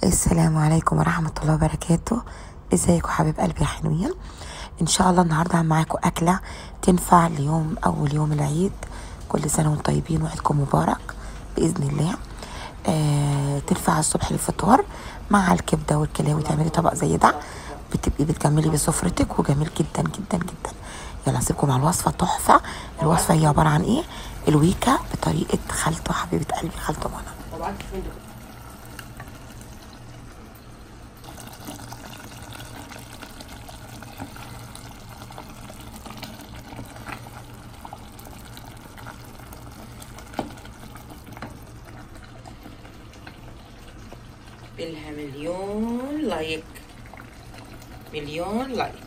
السلام عليكم ورحمة الله وبركاته ازيكم حبيب قلبي يا حلوين ان شاء الله النهاردة هعمل معاكم اكلة تنفع ليوم اول يوم العيد كل سنة وانتم طيبين وعيدكم مبارك باذن الله آه تنفع الصبح للفطار مع الكبدة والكلاوي تعملي طبق زي ده بتبقي بتكملي بسفرتك وجميل جدا جدا جدا يلا هسيبكم على الوصفة تحفة الوصفة هي عبارة عن ايه الويكا بطريقة خالته حبيبة قلبي خالته منى لها مليون لايك مليون لايك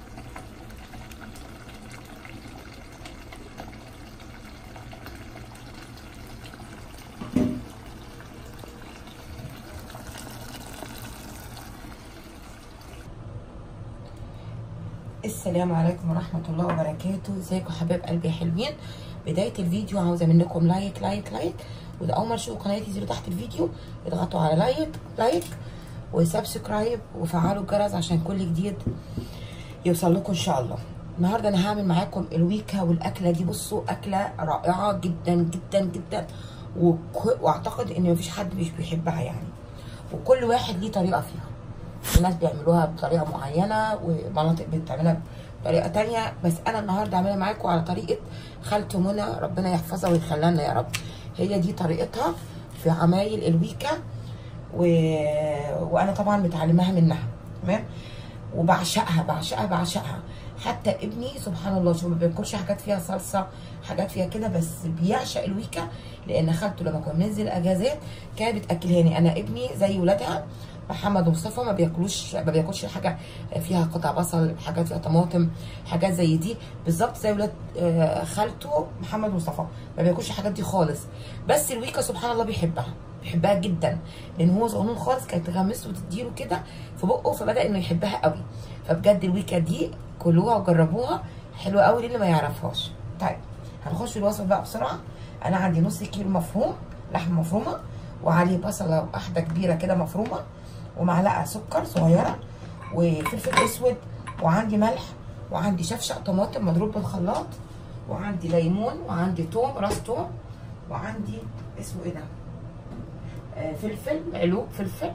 السلام عليكم ورحمة الله وبركاته ازيكم حبايب قلبي يا حلوين بداية الفيديو عاوزة منكم لايك لايك لايك وده أول ما تشوفوا قناتي انزلوا تحت الفيديو اضغطوا على لايك لايك وسبسكرايب وفعلوا الجرس عشان كل جديد يوصل لكم ان شاء الله النهارده انا هعمل معاكم الويكا والاكله دي بصوا اكله رائعه جدا جدا جدا وك... واعتقد ان مفيش حد مش بيحبها يعني وكل واحد ليه طريقه فيها في ناس بيعملوها بطريقه معينه ومناطق بتعملها بطريقه تانية بس انا النهارده هعملها معاكم على طريقه خالته منى ربنا يحفظها ويخليها لنا يا رب هي دي طريقتها في عمايل الويكا و... وانا طبعا متعلماها منها تمام وبعشقها بعشقها بعشقها حتى ابني سبحان الله شوف ما بياكلش حاجات فيها صلصه حاجات فيها كده بس بيعشق الويكا لان خالته لما كنا بننزل اجازات كانت بتاكلهاني انا ابني زي ولادها محمد ومصطفى ما بياكلوش ما بياكلش حاجه فيها قطع بصل حاجات فيها طماطم حاجات زي دي بالظبط زي ولاد خالته محمد ومصطفى ما بياكلش الحاجات دي خالص بس الويكا سبحان الله بيحبها بيحبها جدا لان هو صغنون خالص كانت تغمسه وتديله كده في بقه فبدا انه يحبها قوي فبجد الويكا دي كلوها وجربوها حلوه قوي للي ما يعرفهاش طيب هنخش الوصفه بقى بسرعه انا عندي نص كيلو مفروم لحمه مفرومه وعليه بصله واحده كبيره كده مفرومه ومعلقه سكر صغيره وفلفل اسود وعندي ملح وعندي شفشق طماطم مضروب بالخلاط وعندي ليمون وعندي توم راس توم وعندي اسمه ايه ده آه فلفل علوق فلفل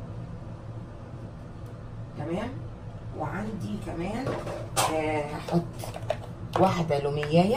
تمام وعندي كمان آه هحط واحده لوميايه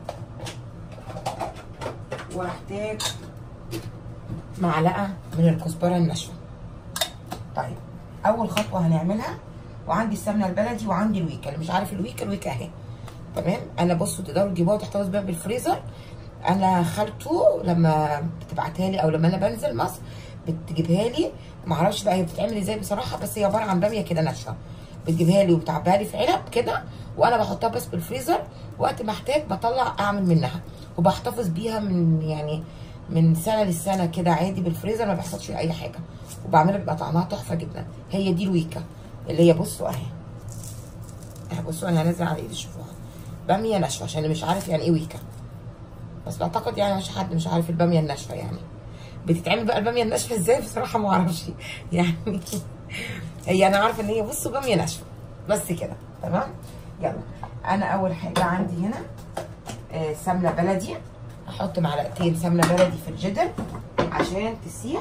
واحتاج معلقه من الكزبره الناشفه طيب اول خطوه هنعملها وعندي السمنه البلدي وعندي الويكا اللي مش عارف الويكا الويكا اهي تمام انا بصوا تقدروا تجيبوها وتحتفظ بيها بالفريزر انا خالته لما بتبعتها لي او لما انا بنزل مصر بتجيبها لي معرفش بقى هي بتتعمل ازاي بصراحه بس هي عباره عن باميه كده ناشفه بتجيبها لي وبتعبيها لي في علب كده وانا بحطها بس بالفريزر وقت ما احتاج بطلع اعمل منها وبحتفظ بيها من يعني من سنه للسنه كده عادي بالفريزر ما بيحصلش اي حاجه وبعملها بيبقى طعمها تحفه جدا هي دي الويكا اللي هي بصوا اهي اهي بصوا انا هنزل على ايدي شوفوها باميه ناشفه عشان اللي مش عارف يعني ايه ويكا بس بعتقد يعني مش حد مش عارف الباميه الناشفه يعني بتتعمل بقى الباميه الناشفه ازاي بصراحه ما اعرفش يعني هي انا عارفه ان هي بصوا باميه ناشفه بس كده تمام يلا انا اول حاجه عندي هنا آه سمنه بلدي احط معلقتين سمنه بلدي في الجدر عشان تسيح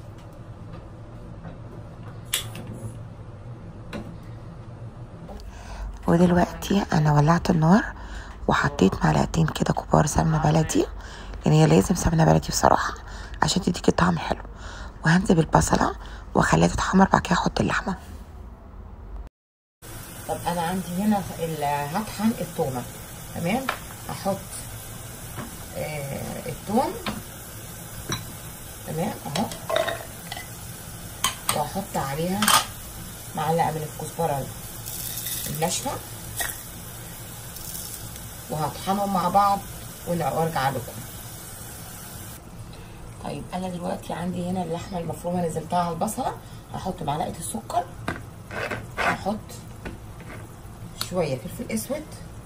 ودلوقتي انا ولعت النار وحطيت معلقتين كده كبار سمنه بلدي لان هي لازم سمنه بلدي بصراحه عشان تديكي طعم حلو وهنزل بالبصله واخليها تتحمر بعد كده احط اللحمه طب انا عندي هنا هطحن التومه تمام هحط آه التوم تمام اهو واحط عليها معلقه من الكزبره الناشفه وهطحنهم مع بعض وارجع لكم طيب انا دلوقتي عندي هنا اللحمه المفرومه نزلتها على البصله هحط معلقه السكر هحط شويه فلفل اسود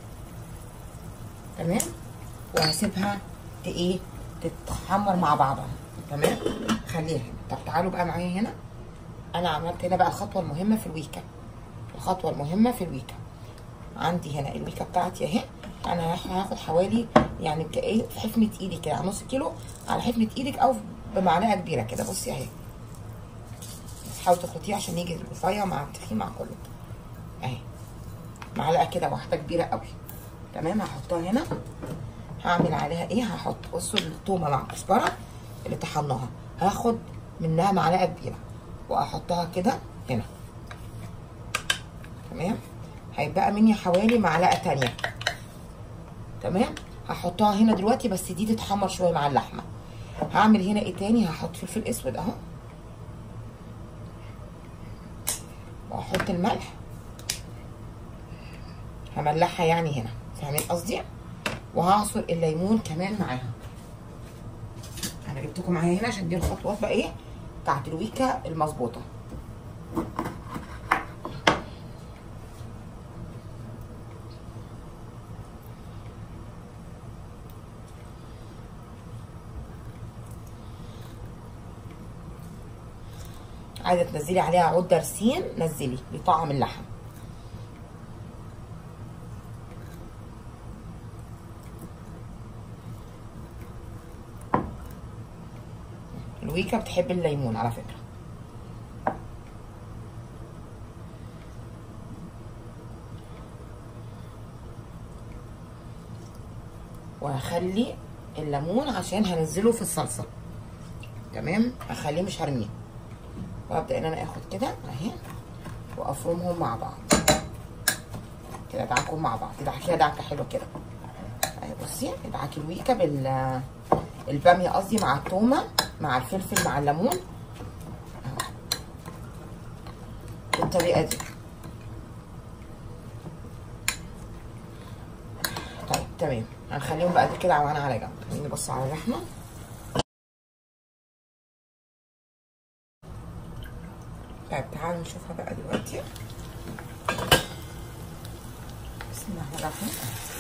تمام وهسيبها ت- ايه تتحمر مع بعضها تمام خليها هنا طب تعالوا بقى معايا هنا انا عملت هنا بقى الخطوه المهمه في الويكا الخطوه المهمه في الويكا عندي هنا الويكا بتاعتي اهي انا هاخد حوالي يعني ايه في حفنه ايدي كده على نص كيلو على حفنه ايدك او بمعلقه كبيره كده بصي اهي بس حاولي تخلطيه عشان يجي الرفيع مع التخين مع كله اهي معلقه كده واحده كبيره قوي تمام هحطها هنا هعمل عليها ايه هحط بصوا التومه مع الكزبره اللي طحناها هاخد منها معلقه كبيره واحطها كده هنا تمام هيبقى مني حوالي معلقه تانية تمام هحطها هنا دلوقتي بس دي تتحمر شويه مع اللحمه هعمل هنا ايه تاني هحط فلفل اسود اهو واحط الملح هملحها يعني هنا فاهمين قصدي وهعصر الليمون كمان معاها انا جبتكم معايا هنا عشان دي الخطوات بقى ايه بتاعت الويكا المظبوطه عايزه تنزلي عليها عود درسين نزلي لطعم اللحم الويكا بتحب الليمون على فكره وهخلي الليمون عشان هنزله في الصلصه تمام هخليه مش هرميه وابدا ان انا اخد كده اهي وافرمهم مع بعض كده ادعكهم مع بعض ادعكيها دعكه حلوه كده اهي بصي ادعكي الويكا بال الباميه قصدي مع التومه مع الفلفل مع الليمون بالطريقه دي طيب تمام هنخليهم بقى كده وانا على جنب خليني نبص على اللحمه طيب تعالوا نشوفها بقى دلوقتي بسم الله الرحمن الرحيم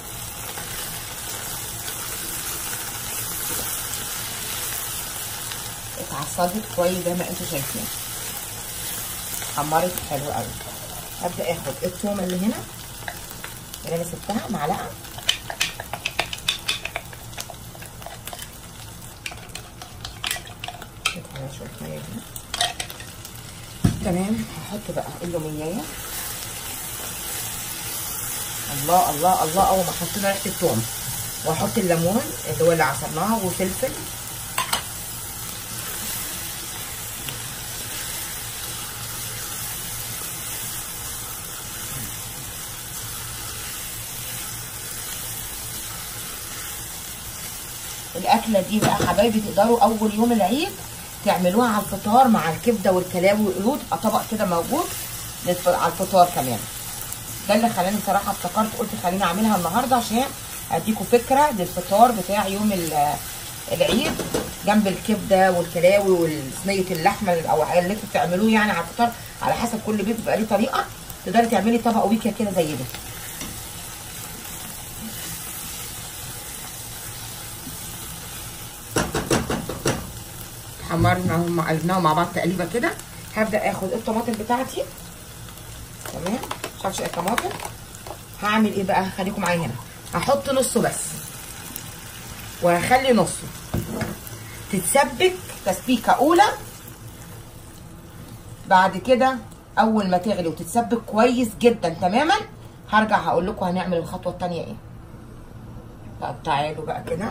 اتعصبت كويس زي ما انتوا شايفين حمرت حلو قوي هبدا اخد الثومه اللي هنا اللي انا سبتها معلقه على شويه ميه هنا تمام هحط بقى اللوميايه الله الله الله اول ما حطينا ريحه الثوم واحط الليمون اللي هو اللي عصرناه وفلفل الاكله دي بقى حبايبي تقدروا اول يوم العيد تعملوها على الفطار مع الكبده والكلاوي والقرود طبق كده موجود على الفطار كمان ده اللي خلاني بصراحه افتكرت قلت خليني اعملها النهارده عشان اديكم فكره للفطار بتاع يوم العيد جنب الكبده والكلاوي وصينيه اللحمه او اللي انتوا بتعملوه يعني على الفطار على حسب كل بيت بيبقى ليه طريقه تقدري تعملي طبق ويكا كده زي ده حمرناهم قلبناهم مع بعض تقليبه كده هبدا اخد الطماطم بتاعتي تمام شفشق الطماطم هعمل ايه بقى خليكم معايا هنا هحط نصه بس وهخلي نصه تتسبك تسبيكه اولى بعد كده اول ما تغلي وتتسبك كويس جدا تماما هرجع هقول لكم هنعمل الخطوه الثانيه ايه طب تعالوا بقى كده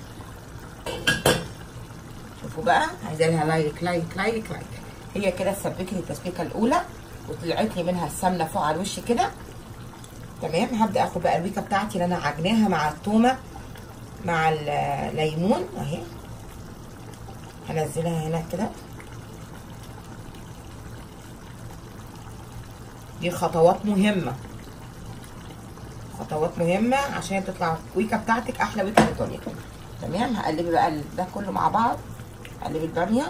شوفوا بقى عايزه لها لايك لايك لايك لايك هي كده اتسبكت التسبيكه الاولى وطلعت لي منها السمنه فوق على الوش كده تمام هبدا اخد بقى الويكه بتاعتي اللي انا عجناها مع التومه مع الليمون اهي هنزلها هنا كده دي خطوات مهمه خطوات مهمه عشان تطلع الويكه بتاعتك احلى ويكه في الدنيا تمام هقلبي بقى ده كله مع بعض قلبي الباميه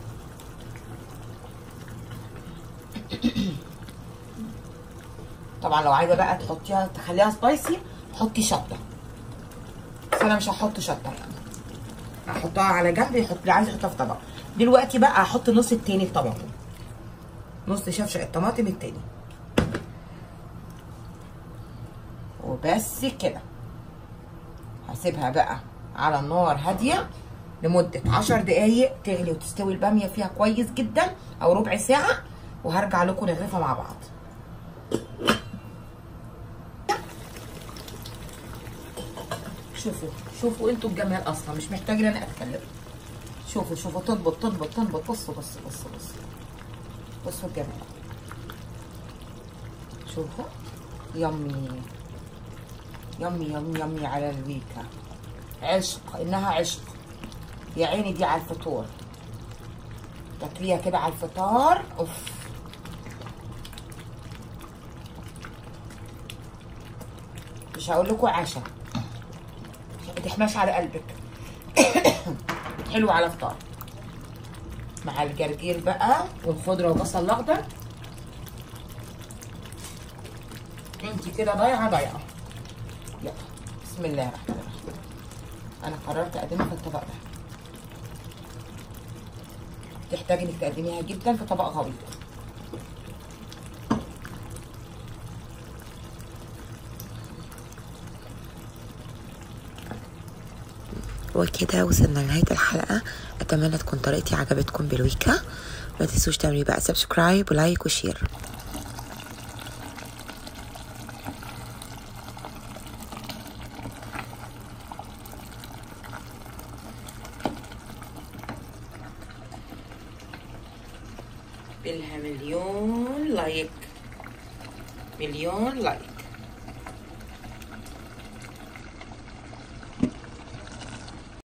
طبعا لو عايزه بقى تحطيها تخليها سبايسي حطي شطه بس انا مش هحط شطه يعني هحطها على جنب يحط اللي عايز يحطها في طبق دلوقتي بقى هحط النص التاني الطماطم نص شفشق الطماطم التاني وبس كده هسيبها بقى على النار هاديه لمده عشر دقايق تغلي وتستوي الباميه فيها كويس جدا او ربع ساعه وهرجع لكم نغرفها مع بعض شوفوا شوفوا انتوا الجمال اصلا مش محتاج ان انا اتكلم شوفوا شوفوا تنبط تنبط تنبط بصوا بصوا بصوا بصوا بصوا الجمال شوفوا يمي يمي يمي يمي على الويكا عشق انها عشق يا عيني دي على الفطور تاكليها كده على الفطار اوف مش هقول لكم عشاء ما تحماش على قلبك حلو على فطار مع الجرجير بقى والخضره والبصل الاخضر انت كده ضايعه ضايعه يلا بسم الله الرحمن الرحيم انا قررت اقدمها في الطبق ده تحتاج انك تقدميها جدا في طبق غويط وكده وصلنا لنهاية الحلقة أتمنى تكون طريقتي عجبتكم بالويكا ما تنسوش تعملوا بقى سبسكرايب ولايك وشير بالها مليون لايك مليون لايك